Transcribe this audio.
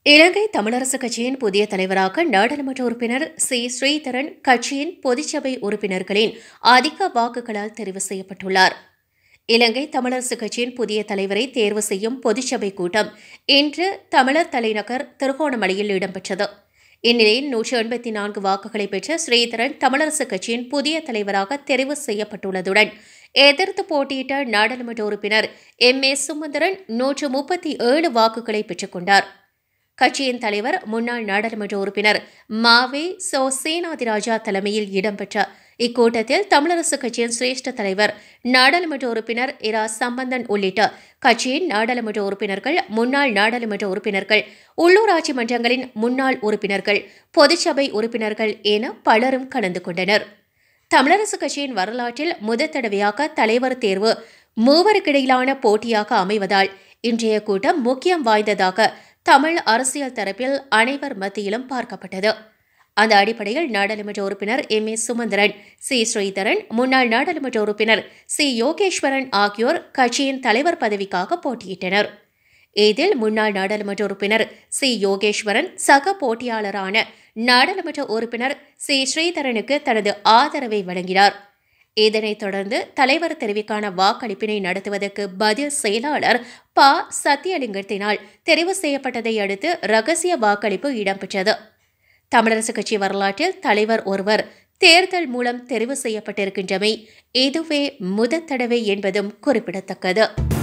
இலங்கை தமிழரசு கட்சியின் புதிய தலைவராக நாடாளுமன்ற உறுப்பினர் சி ஸ்ரீதரன் கட்சியின் பொதுச்சபை உறுப்பினர்களின் அதிக வாக்குகளால் தெரிவு செய்யப்பட்டுள்ளார் இலங்கை தமிழரசு கட்சியின் புதிய தலைவரை தேர்வு செய்யும் பொதுச்சபை கூட்டம் இன்று தமிழர் தலைநகர் திருகோணமலையில் இடம்பெற்றது இந்நிலையில் நூற்று எண்பத்தி நான்கு வாக்குகளை பெற்ற ஸ்ரீதரன் தமிழரசு கட்சியின் புதிய தலைவராக தெரிவு செய்யப்பட்டுள்ளதுடன் எதிர்த்து போட்டியிட்ட நாடாளுமன்ற உறுப்பினர் எம் ஏ சுமந்திரன் நூற்று முப்பத்தி ஏழு வாக்குகளை பெற்றுக் கொண்டார் கட்சியின் தலைவர் முன்னாள் நாடாளுமன்ற உறுப்பினர் மாவே சோ சேனாதிராஜா தலைமையில் இடம்பெற்ற இக்கூட்டத்தில் தமிழரசு கட்சியின் சிரேஷ்ட தலைவர் நாடாளுமன்ற உறுப்பினர் இரா சம்பந்தன் உள்ளிட்ட கட்சியின் நாடாளுமன்ற உறுப்பினர்கள் முன்னாள் நாடாளுமன்ற உறுப்பினர்கள் உள்ளூராட்சி மன்றங்களின் முன்னாள் உறுப்பினர்கள் பொதுச்சபை உறுப்பினர்கள் என பலரும் கலந்து கொண்டனர் தமிழரசு கட்சியின் வரலாற்றில் முதற் தடவையாக தலைவர் தேர்வு மூவருக்கிடையிலான போட்டியாக அமைவதால் இன்றைய கூட்டம் முக்கியம் வாய்ந்ததாக தமிழ் அரசியல் தரப்பில் அனைவர் மத்தியிலும் பார்க்கப்பட்டது அந்த அடிப்படையில் நாடாளுமன்ற உறுப்பினர் M A Sumanthiran C Sritharan முன்னாள் நாடாளுமன்ற உறுப்பினர் சி யோகேஸ்வரன் ஆகியோர் கட்சியின் தலைவர் பதவிக்காக போட்டியிட்டனர் இதில் முன்னாள் நாடாளுமன்ற உறுப்பினர் சி யோகேஸ்வரன் சக போட்டியாளரான நாடாளுமன்ற உறுப்பினர் சி ஸ்ரீதரனுக்கு தனது ஆதரவை வழங்கினார் இதனைத் தொடர்ந்து தலைவர் தெரிவிக்கான வாக்களிப்பினை நடத்துவதற்கு பதில் செயலாளர் ப சத்தியலிங்கத்தினால் தெரிவு செய்யப்பட்டதை அடுத்து ரகசிய வாக்களிப்பு இடம்பெற்றது தமிழரசு கட்சி வரலாற்றில் தலைவர் ஒருவர் தேர்தல் மூலம் தெரிவு செய்யப்பட்டிருக்கின்றமை இதுவே முதற் தடவை என்பதும் குறிப்பிடத்தக்கது